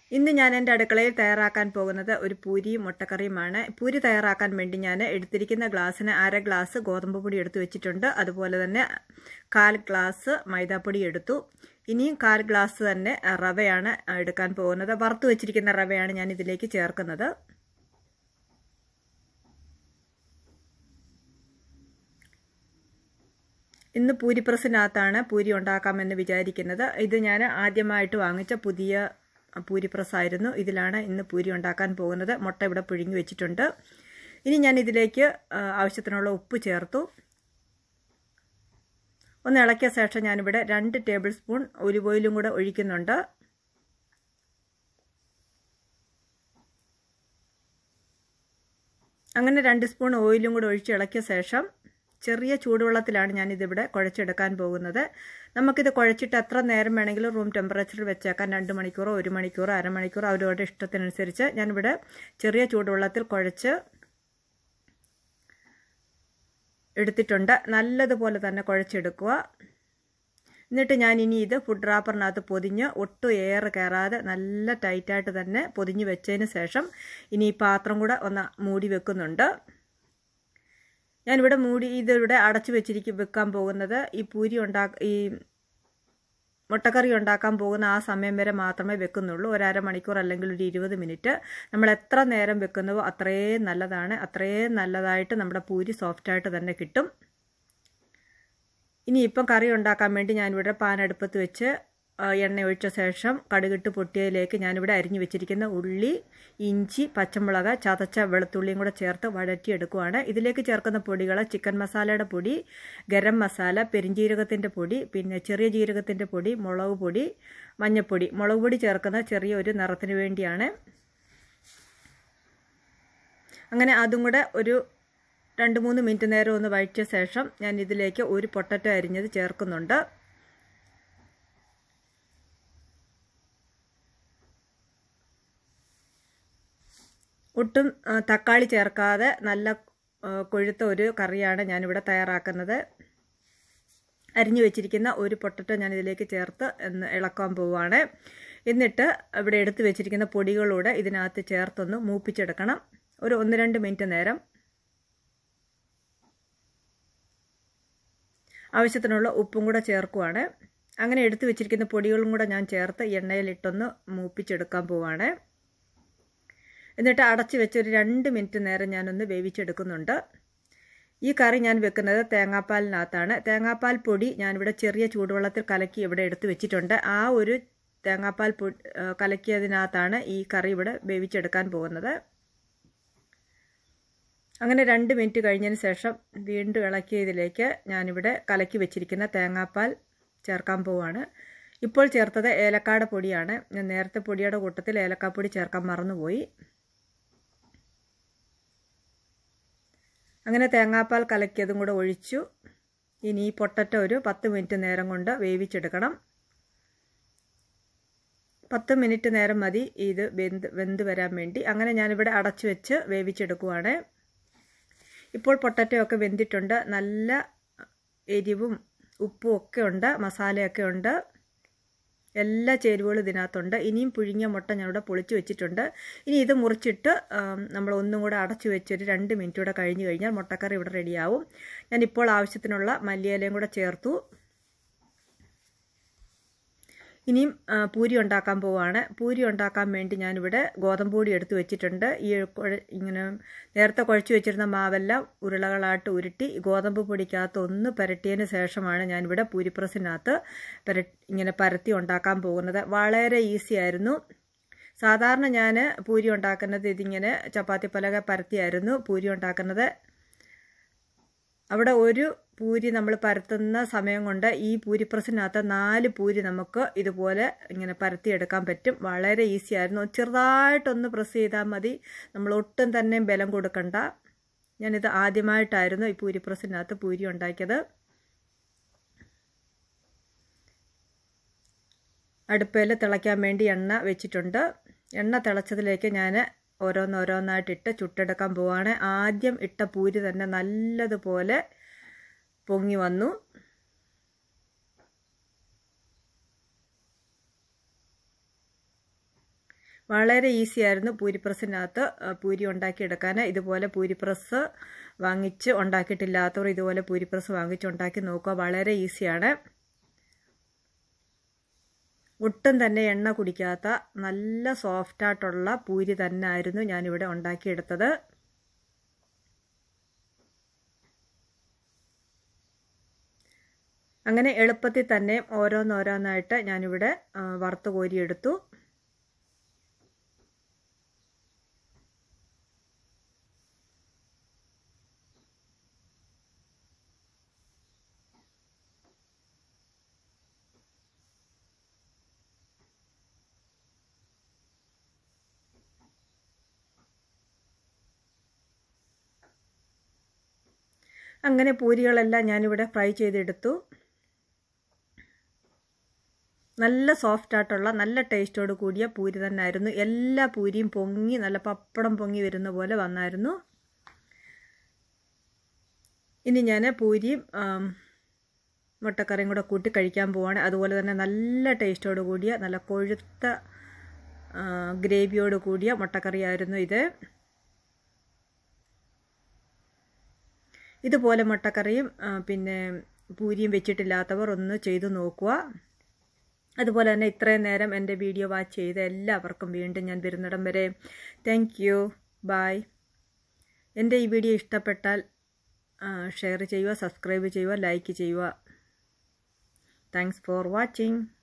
ഇന്ന് ഞാൻ എൻ്റെ അടുക്കളയിൽ തയ്യാറാക്കാൻ പോകുന്നത് ഒരു പൂരിയും മുട്ടക്കറിയുമാണ് പൂരി തയ്യാറാക്കാൻ വേണ്ടി ഞാൻ എടുത്തിരിക്കുന്ന ഗ്ലാസ്സിന് അര ഗ്ലാസ് ഗോതമ്പ് പൊടി എടുത്തു വെച്ചിട്ടുണ്ട് അതുപോലെ തന്നെ കാൽ ഗ്ലാസ് മൈദാപ്പൊടി എടുത്തു ഇനിയും കാൽ ഗ്ലാസ് തന്നെ റവയാണ് എടുക്കാൻ പോകുന്നത് വറുത്ത് വെച്ചിരിക്കുന്ന റവയാണ് ഞാൻ ഇതിലേക്ക് ചേർക്കുന്നത് ഇന്ന് പൂരി പ്രസ്സിനകത്താണ് പൂരി ഉണ്ടാക്കാമെന്ന് വിചാരിക്കുന്നത് ഇത് ഞാൻ ആദ്യമായിട്ട് വാങ്ങിച്ച പുതിയ പൂരി പ്രസ്സായിരുന്നു ഇതിലാണ് ഇന്ന് പൂരി ഉണ്ടാക്കാൻ പോകുന്നത് മുട്ട ഇവിടെ പുഴുങ്ങി വെച്ചിട്ടുണ്ട് ഇനി ഞാൻ ഇതിലേക്ക് ആവശ്യത്തിനുള്ള ഉപ്പ് ചേർത്തു ഒന്ന് ഇളക്കിയ ശേഷം ഞാനിവിടെ രണ്ട് ടേബിൾ സ്പൂൺ ഒലിവ് ഓയിലും കൂടെ ഒഴിക്കുന്നുണ്ട് അങ്ങനെ രണ്ട് സ്പൂൺ ഓയിലും കൂടെ ഒഴിച്ച് ഇളക്കിയ ശേഷം ചെറിയ ചൂടുവെള്ളത്തിലാണ് ഞാനിതിവിടെ കുഴച്ചെടുക്കാൻ പോകുന്നത് നമുക്കിത് കുഴച്ചിട്ട് എത്ര നേരം വേണമെങ്കിലും റൂം ടെമ്പറേച്ചറിൽ വെച്ചേക്കാൻ രണ്ട് മണിക്കൂറോ ഒരു മണിക്കൂറോ അരമണിക്കൂറോ അവരവരുടെ ഇഷ്ടത്തിനനുസരിച്ച് ഞാനിവിടെ ചെറിയ ചൂടുവെള്ളത്തിൽ കുഴച്ച് എടുത്തിട്ടുണ്ട് നല്ലതുപോലെ തന്നെ കുഴച്ചെടുക്കുക എന്നിട്ട് ഞാൻ ഇനി ഇത് ഫുഡ് റാപ്പറിനകത്ത് പൊതിഞ്ഞ് ഒട്ടും എയർ കയറാതെ നല്ല ടൈറ്റായിട്ട് തന്നെ പൊതിഞ്ഞ് വെച്ചതിന് ശേഷം ഇനി ഈ പാത്രം കൂടെ ഒന്ന് മൂടി വെക്കുന്നുണ്ട് ഞാനിവിടെ മൂടി ഇതിവിടെ അടച്ചു വെച്ചിരിക്കും വെക്കാൻ പോകുന്നത് ഈ പൂരി ഉണ്ടാ ഈ മുട്ടക്കറി ഉണ്ടാക്കാൻ പോകുന്ന ആ സമയം വരെ മാത്രമേ വെക്കുന്നുള്ളൂ ഒരു അരമണിക്കൂർ അല്ലെങ്കിൽ ഒരു ഇരുപത് മിനിറ്റ് നമ്മൾ എത്ര നേരം വെക്കുന്നുവോ അത്രയും നല്ലതാണ് അത്രയും നല്ലതായിട്ട് നമ്മുടെ പൂരി സോഫ്റ്റായിട്ട് തന്നെ കിട്ടും ഇനി ഇപ്പം കറി ഉണ്ടാക്കാൻ വേണ്ടി ഞാനിവിടെ പാൻ അടുപ്പത്ത് വെച്ച് എണ്ണ ഒഴിച്ച ശേഷം കടുകിട്ട് പൊട്ടിയതിലേക്ക് ഞാനിവിടെ അരിഞ്ഞു വെച്ചിരിക്കുന്ന ഉള്ളി ഇഞ്ചി പച്ചമുളക് ചതച്ച വെളുത്തുള്ളിയും കൂടെ ചേർത്ത് വഴറ്റിയെടുക്കുവാണ് ഇതിലേക്ക് ചേർക്കുന്ന പൊടികൾ ചിക്കൻ മസാലയുടെ പൊടി ഗരം മസാല പെരിഞ്ജീരകത്തിൻ്റെ പൊടി പിന്നെ ചെറിയ ജീരകത്തിൻ്റെ പൊടി മുളക് പൊടി മഞ്ഞൾപ്പൊടി മുളക് പൊടി ചേർക്കുന്ന ചെറിയൊരു നിറത്തിന് വേണ്ടിയാണ് അങ്ങനെ അതും കൂടെ ഒരു രണ്ട് മൂന്ന് മിനിറ്റ് നേരം ഒന്ന് വഴറ്റിയ ശേഷം ഞാൻ ഇതിലേക്ക് ഒരു പൊട്ടറ്റോ അരിഞ്ഞത് ചേർക്കുന്നുണ്ട് ഒട്ടും തക്കാളി ചേർക്കാതെ നല്ല കൊഴുത്ത ഒരു കറിയാണ് ഞാനിവിടെ തയ്യാറാക്കുന്നത് അരിഞ്ഞു വെച്ചിരിക്കുന്ന ഒരു പൊട്ടറ്റോ ഞാൻ ഇതിലേക്ക് ചേർത്ത് എന്ന് ഇളക്കാൻ പോവുകയാണ് എന്നിട്ട് ഇവിടെ എടുത്തു വെച്ചിരിക്കുന്ന പൊടികളൂടെ ഇതിനകത്ത് ചേർത്തൊന്ന് മൂപ്പിച്ചെടുക്കണം ഒരു ഒന്ന് രണ്ട് മിനിറ്റ് നേരം ആവശ്യത്തിനുള്ള ഉപ്പും കൂടെ ചേർക്കുവാണ് അങ്ങനെ എടുത്തു വെച്ചിരിക്കുന്ന പൊടികളും കൂടെ ഞാൻ ചേർത്ത് എണ്ണയിലിട്ടൊന്ന് മൂപ്പിച്ചെടുക്കാൻ പോവാണ് എന്നിട്ട് അടച്ചു വെച്ച് ഒരു രണ്ട് മിനിറ്റ് നേരം ഞാനൊന്ന് വേവിച്ചെടുക്കുന്നുണ്ട് ഈ കറി ഞാൻ വെക്കുന്നത് തേങ്ങാപ്പാലിനകത്താണ് തേങ്ങാപ്പാൽ പൊടി ഞാനിവിടെ ചെറിയ ചൂടുവെള്ളത്തിൽ കലക്കി ഇവിടെ എടുത്തു വെച്ചിട്ടുണ്ട് ആ ഒരു തേങ്ങാപ്പാൽ പൊടി കലക്കിയതിനകത്താണ് ഈ കറി ഇവിടെ വേവിച്ചെടുക്കാൻ പോകുന്നത് അങ്ങനെ രണ്ട് മിനിറ്റ് കഴിഞ്ഞതിന് ശേഷം വീണ്ടും ഇളക്കിയതിലേക്ക് ഞാനിവിടെ കലക്കി വെച്ചിരിക്കുന്ന തേങ്ങാപ്പാൽ ചേർക്കാൻ പോവുകയാണ് ഇപ്പോൾ ചേർത്തത് ഏലക്കാട പൊടിയാണ് ഞാൻ നേരത്തെ പൊടിയുടെ കൂട്ടത്തിൽ ഏലക്കാപ്പൊടി ചേർക്കാൻ മറന്നുപോയി അങ്ങനെ തേങ്ങാപ്പാൽ കലക്കിയതും കൂടെ ഒഴിച്ചു ഇനി ഈ പൊട്ടറ്റോ ഒരു പത്ത് മിനിറ്റ് നേരം കൊണ്ട് വേവിച്ചെടുക്കണം പത്ത് മിനിറ്റ് നേരം മതി ഇത് വെന്ത് വെന്ത് വരാൻ വേണ്ടി അങ്ങനെ ഞാനിവിടെ അടച്ചു വെച്ച് വേവിച്ചെടുക്കുവാണ് ഇപ്പോൾ പൊട്ടറ്റോ ഒക്കെ വെന്തിട്ടുണ്ട് നല്ല എരിവും ഉപ്പും ഒക്കെ ഉണ്ട് മസാലയൊക്കെ ഉണ്ട് എല്ലാ ചേരുവകളും ഇതിനകത്തുണ്ട് ഇനിയും പുഴുങ്ങിയ മുട്ട ഞാനിവിടെ പൊളിച്ചു വെച്ചിട്ടുണ്ട് ഇനി ഇത് മുറിച്ചിട്ട് നമ്മൾ ഒന്നും കൂടെ അടച്ചു വെച്ചൊരു രണ്ട് മിനിറ്റ് കൂടെ കഴിഞ്ഞ് കഴിഞ്ഞാൽ മുട്ടക്കറി ഇവിടെ റെഡിയാവും ഞാനിപ്പോൾ ആവശ്യത്തിനുള്ള മല്ലിയിലയും കൂടെ ചേർത്തു ഇനിയും പൂരി ഉണ്ടാക്കാൻ പോവാണ് പൂരി ഉണ്ടാക്കാൻ വേണ്ടി ഞാനിവിടെ ഗോതമ്പ് പൊടി എടുത്ത് വെച്ചിട്ടുണ്ട് ഈ ഇങ്ങനെ നേരത്തെ കുഴച്ച് വെച്ചിരുന്ന മാവെല്ലാം ഉരുളകളായിട്ട് ഉരുട്ടി ഗോതമ്പ് പൊടിക്കകത്ത് ഒന്ന് പുരട്ടിയതിന് ശേഷമാണ് ഞാനിവിടെ പൂരിപ്രസിനകത്ത് പര ഇങ്ങനെ പരത്തി ഉണ്ടാക്കാൻ പോകുന്നത് വളരെ ഈസി ആയിരുന്നു സാധാരണ ഞാൻ പൂരി ഉണ്ടാക്കുന്നത് ഇതിങ്ങനെ ചപ്പാത്തി പലക പരത്തിയായിരുന്നു പൂരി ഉണ്ടാക്കുന്നത് അവിടെ ഒരു പൂരി നമ്മൾ പരത്തുന്ന സമയം കൊണ്ട് ഈ പൂരിപ്രസിനകത്ത് നാല് പൂരി നമുക്ക് ഇതുപോലെ ഇങ്ങനെ പരത്തിയെടുക്കാൻ പറ്റും വളരെ ഈസി ആയിരുന്നു ചെറുതായിട്ടൊന്ന് പ്രസ് ചെയ്താൽ മതി നമ്മൾ ഒട്ടും തന്നെ ബലം കൊടുക്കണ്ട ഞാനിത് ആദ്യമായിട്ടായിരുന്നു ഈ പൂരിപ്രസിനകത്ത് പൂരി ഉണ്ടാക്കിയത് അടുപ്പയിൽ തിളയ്ക്കാൻ വേണ്ടി എണ്ണ വെച്ചിട്ടുണ്ട് എണ്ണ തിളച്ചതിലേക്ക് ഞാൻ ഓരോന്നോരോന്നായിട്ടിട്ട് ചുട്ടെടുക്കാൻ പോവാണ് ആദ്യം ഇട്ട പൂരി തന്നെ നല്ലതുപോലെ പൊങ്ങി വന്നു വളരെ ഈസി ആയിരുന്നു പൂരി പ്രസ്സിനകത്ത് പൂരി ഉണ്ടാക്കിയെടുക്കാൻ ഇതുപോലെ പൂരി പ്രസ് വാങ്ങിച്ച് ഉണ്ടാക്കിയിട്ടില്ലാത്തവർ ഇതുപോലെ പൂരി പ്രസ് വാങ്ങിച്ച് ഉണ്ടാക്കി നോക്കുക വളരെ ഈസിയാണ് ഒട്ടും തന്നെ എണ്ണ കുടിക്കാത്ത നല്ല സോഫ്റ്റായിട്ടുള്ള പൂരി തന്നെ ആയിരുന്നു ഞാനിവിടെ ഉണ്ടാക്കിയെടുത്തത് അങ്ങനെ എളുപ്പത്തിൽ തന്നെ ഓരോന്നോരോന്നായിട്ട് ഞാനിവിടെ വറുത്ത് കോരിയെടുത്തു അങ്ങനെ പൂരികളെല്ലാം ഞാനിവിടെ ഫ്രൈ ചെയ്തെടുത്തു നല്ല സോഫ്റ്റ് ആയിട്ടുള്ള നല്ല ടേസ്റ്റോട് കൂടിയ പൂരി തന്നെ ആയിരുന്നു എല്ലാ പൂരിയും പൊങ്ങി നല്ല പപ്പടം പൊങ്ങി വരുന്ന പോലെ വന്നായിരുന്നു ഇനി ഞാൻ പൂരിയും മുട്ടക്കറിയും കൂടെ കൂട്ടി കഴിക്കാൻ പോവാണ് അതുപോലെ തന്നെ നല്ല ടേസ്റ്റോട് കൂടിയ നല്ല കൊഴുത്ത ഗ്രേവിയോട് കൂടിയ മുട്ടക്കറിയായിരുന്നു ഇത് ഇതുപോലെ മുട്ടക്കറിയും പിന്നെ പൂരിയും വെച്ചിട്ടില്ലാത്തവർ ഒന്ന് ചെയ്തു നോക്കുക അതുപോലെ തന്നെ ഇത്രയും നേരം എൻ്റെ വീഡിയോ വാച്ച് ചെയ്ത എല്ലാവർക്കും വീണ്ടും ഞാൻ വരുന്നിടം വരെ താങ്ക് യു ബായ് എൻ്റെ ഈ വീഡിയോ ഇഷ്ടപ്പെട്ടാൽ ഷെയർ ചെയ്യുക സബ്സ്ക്രൈബ് ചെയ്യുക ലൈക്ക് ചെയ്യുക താങ്ക്സ് ഫോർ വാച്ചിങ്